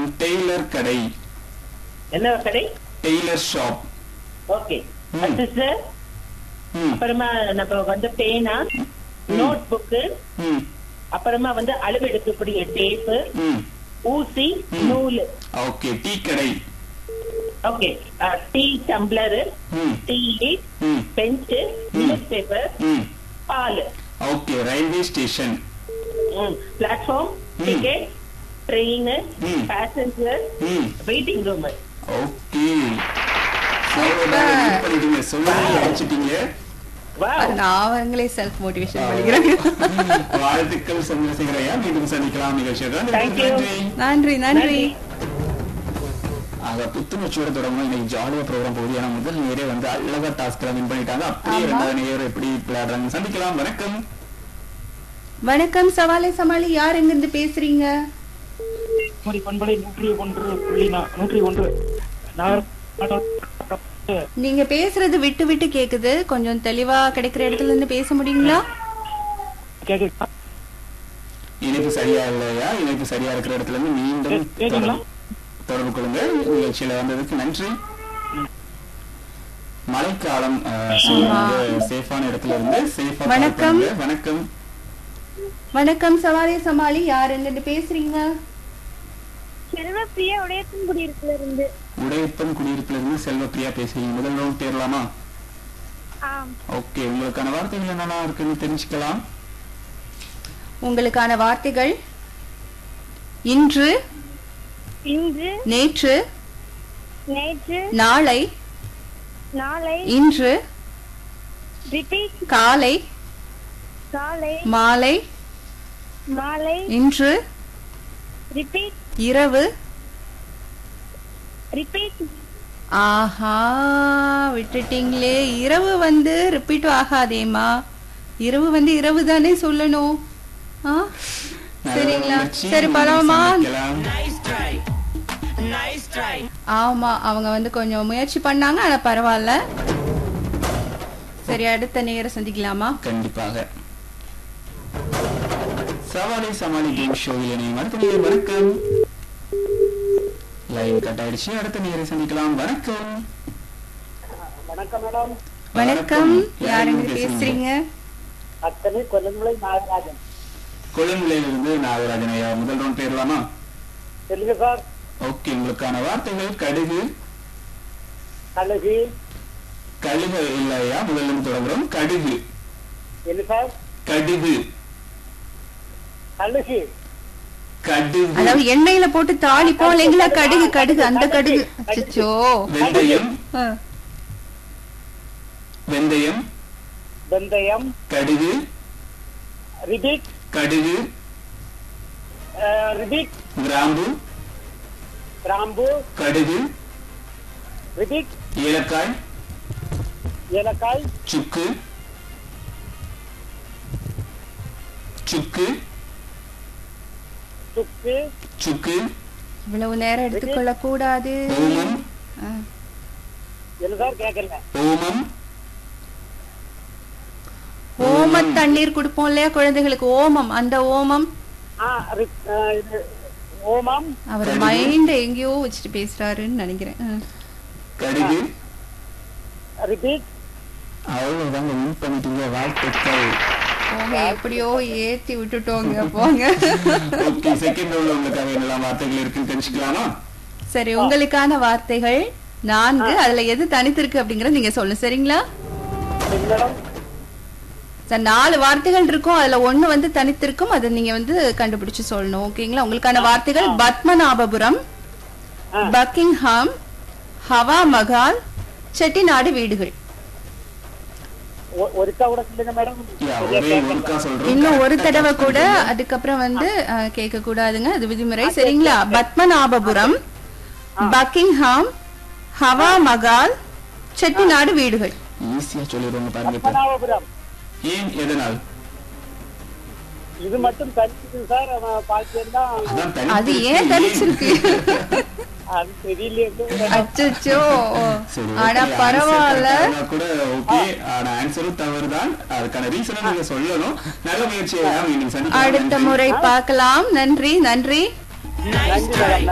Madam Taylor கடை என்ன கடை டெய்லர் ஷாப் ஓகே ம். சிஸ்டர் ம் அப்புறமா நம்ம வந்து பேனா நோட் புக்கு ம் அப்புறமா வந்து அளவெடுக்கக்கூடிய டேப்பு ம் ஊசி ம். நூல் ஓகே டீ கடை ஓகே டீ டம்ளர் ம் டீ ம் பெஞ்சு ம். நியூஸ் பேப்பர் ம் பால் ஓகே ரயில்வே ஸ்டேஷன் பிளாட்ஃபார்ம் ம். டிக்கெட் ட்ரெயின் ம். பேசஞ்சர் ம் வெயிட்டிங் ரூம் ஓகே பண்ணிட்டீங்க சொல்லி அழைச்சிட்டீங்க வா பாருங்க அவங்களே செல்ஃப் மோட்டிவேஷன் பண்ணிக்கிறாங்க வாழ்த்துக்கள் சந்திரசேகரையா மீண்டும் சந்திக்கலாம் நிகழ்ச்சியாக Thank you. நன்றி நன்றி ஆக புத்துணர்ச்சியோட தொடங்கணும் இன்னைக்கு ஜாலியா ப்ரோக்ராம் போகுது ஏன்னா முதல் நேரே வந்து அழகா டாஸ்க் வின் பண்ணிட்டாங்க அப்படியே ஆமா. ரெண்டாவது நேரம் எப்படி விளையாடுறாங்க சந்திக்கலாம் வணக்கம் வணக்கம் சவாலே சமாளி யார் எங்க இருந்து பேசுறீங்க குமரி பண்பலை நூற்றி ஒன்று புள்ளி நா- நூற்றி ஒன்று நாகர் நீங்க பேசுறது விட்டு விட்டு கேக்குது கொஞ்சம் தெளிவா கிடைக்கிற இடத்துல இருந்து பேச முடியுங்களா கேக்குதா இணைப்பு சரியா இல்லையா இணைப்பு சரியா இருக்கிற இடத்துல இருந்து மீண்டும் கே- கேக்குங்களா? தொடர்பு- தொடர்பு கொள்ளுங்க நிகழ்ச்சியில வந்ததுக்கு நன்றி மழைக்காலம் அஹ், சூழ்நிலை வந்து சேஃபான இடத்துல இருந்து சேஃபா வணக்கம். வணக்கம் வணக்கம் சவாலே சமாளி யார் எங்க இருந்து பேசுறீங்க செல்வப்பிரியா உடையத்தன் குடியிருப்புல இருந்து உடையப்பன் குடியிருப்புல இருந்து செல்வப்பிரியா பேசுறீங்க முதல் ரவுண்ட் தேரலாமா ஆம் ஓகே உங்களுக்கான வார்த்தைகள் என்னெல்லாம் இருக்குன்னு தெரிஞ்சுக்கலாம் உங்களுக்கான வார்த்தைகள் இன்று இன்று நேற்று நேற்று நாளை நாளை இன்று ரிப்பீட் காலை காலை மாலை மாலை இன்று ரிப்பீட் இரவு ரிப்பீட் ஆஹா விட்டுட்டீங்களே இரவு வந்து ரிப்பீட் ஆகாதேம்மா இரவு வந்து இரவு தானே சொல்லணும் ஆ சரிங்களா உணர்ச்சி சரி பரவாமா சந்திக்கலாம். ஆமா அவங்க வந்து கொஞ்சம் முயற்சி பண்ணாங்க ஆனா பரவாயில்ல சரி அடுத்த நேரம் சந்திக்கலாமா கண்டிப்பாக சவாலி சமாளி கேம் ஷோவில் இணையும் அடுத்த நேரம் வணக்கம் லைன் கட் ஆயிடுச்சு அடுத்த நேரம் சந்திக்கலாம் வணக்கம் வணக்கம் மேடம் வணக்கம் யார் யாருங்க எங்க பேசுறீங்க அத்தனை கொல்லமுலை நாகராஜன் கொழும்புலையில இருந்து நாகராஜன் ஐயா முதல் ரவுண்ட் பேரலாமா சொல்லுங்க சார் ஓகே உங்களுக்கான வார்த்தைகள் கடுகு கழுகு கழுகு இல்லையா முதல்ல இருந்து தொடங்குறோம் கடுகு என்ன சார் கடுகு கழுகு கடுகு அதாவது எண்ணெயில போட்டு தாளிப்போம் இல்லைங்களா கடுகு கடுகு அந்த கடுகு அச்சோ வெந்தயம் வெந்தயம் வெந்தயம் கடுகு ரிபீட் கடுகு ரிபீட் கிராம்பு கிராம்பு கடுகு ரிபீட் ஏலக்காய் ஏலக்காய் சுக்கு சுக்கு சுக்கு சுக்கு இவ்வளவு நேரம் எடுத்துக்கொள்ள கூடாது ஓமம் ஆ. என்ன சார் கேட்கல ஓமம் ஓம தண்ணீர் கொடுப்போம் இல்லையா குழந்தைகளுக்கு ஓமம் அந்த ஓமம் ஆ ரி- ஆ, இது ஓமம் அவர் மைண்ட் எங்கேயோ வச்சுட்டு பேசுறாருன்னு நினைக்கிறேன் ஆ. கடுகு ரிபீட் அவ்வளவுதாங்க வின் பண்ணிட்டீங்க வாழ்த்துக்கள் போங்க எப்படியோ ஏத்தி விட்டுட்டோங்க போங்க ஓகே செகண்ட் ரவுண்ட்ல உங்களுக்காக என்னெல்லாம் வார்த்தைகள் இருக்குன்னு தெரிஞ்சுக்கலாமா சரி உங்களுக்கான வார்த்தைகள் நான்கு அதுல எது தனித்திருக்கு அப்படிங்கறது நீங்க சொல்லு சரிங்களா மேடம் சார் நாலு வார்த்தைகள் இருக்கும் அதுல ஒண்ணு வந்து தனித்திருக்கும் அதை நீங்க வந்து கண்டுபிடிச்சு சொல்லணும் ஓகேங்களா உங்களுக்கான வார்த்தைகள் பத்மநாபபுரம் பக்கிங்ஹாம் ஹவா மகால் செட்டிநாடு வீடுகள் ஒ- ஒருக்கா கூட சொல்லுங்க மேடம் யா, ஒரே ஒருக்கா சொல்றோம் இன்னும் ஒரு தடவை கூட அதுக்கப்புறம் வந்து கேட்க கூடாதுங்க அது விதிமுறை சரிங்களா பத்மநாபபுரம் பக்கிங்ஹாம் ஹவா மகால் செட்டிநாடு வீடுகள் ஈஸியா சொல்லிடுவாங்க பாருங்க இப்ப பத்மநாபபுரம் ஏன் எதனால் இது மட்டும் தனிச்சு சார் பாக்கியம் அதான் தனி அது ஏன் தனிச்சிருக்கு அது தெரியல அச்சோ சரி, ஆனா okay, பரவாயில்ல answer correct ஆ கூட ஓகே ஆனா ஆன்சரும் தவறுதான் அதுக்கான ரீசனும் நீங்க சொல்லணும் நல்ல முயற்சியை மீண்டும் சந்திக்கலாம் அடுத்த நன்றி. முறை பார்க்கலாம் நன்றி நன்றி நன்றி மேடம்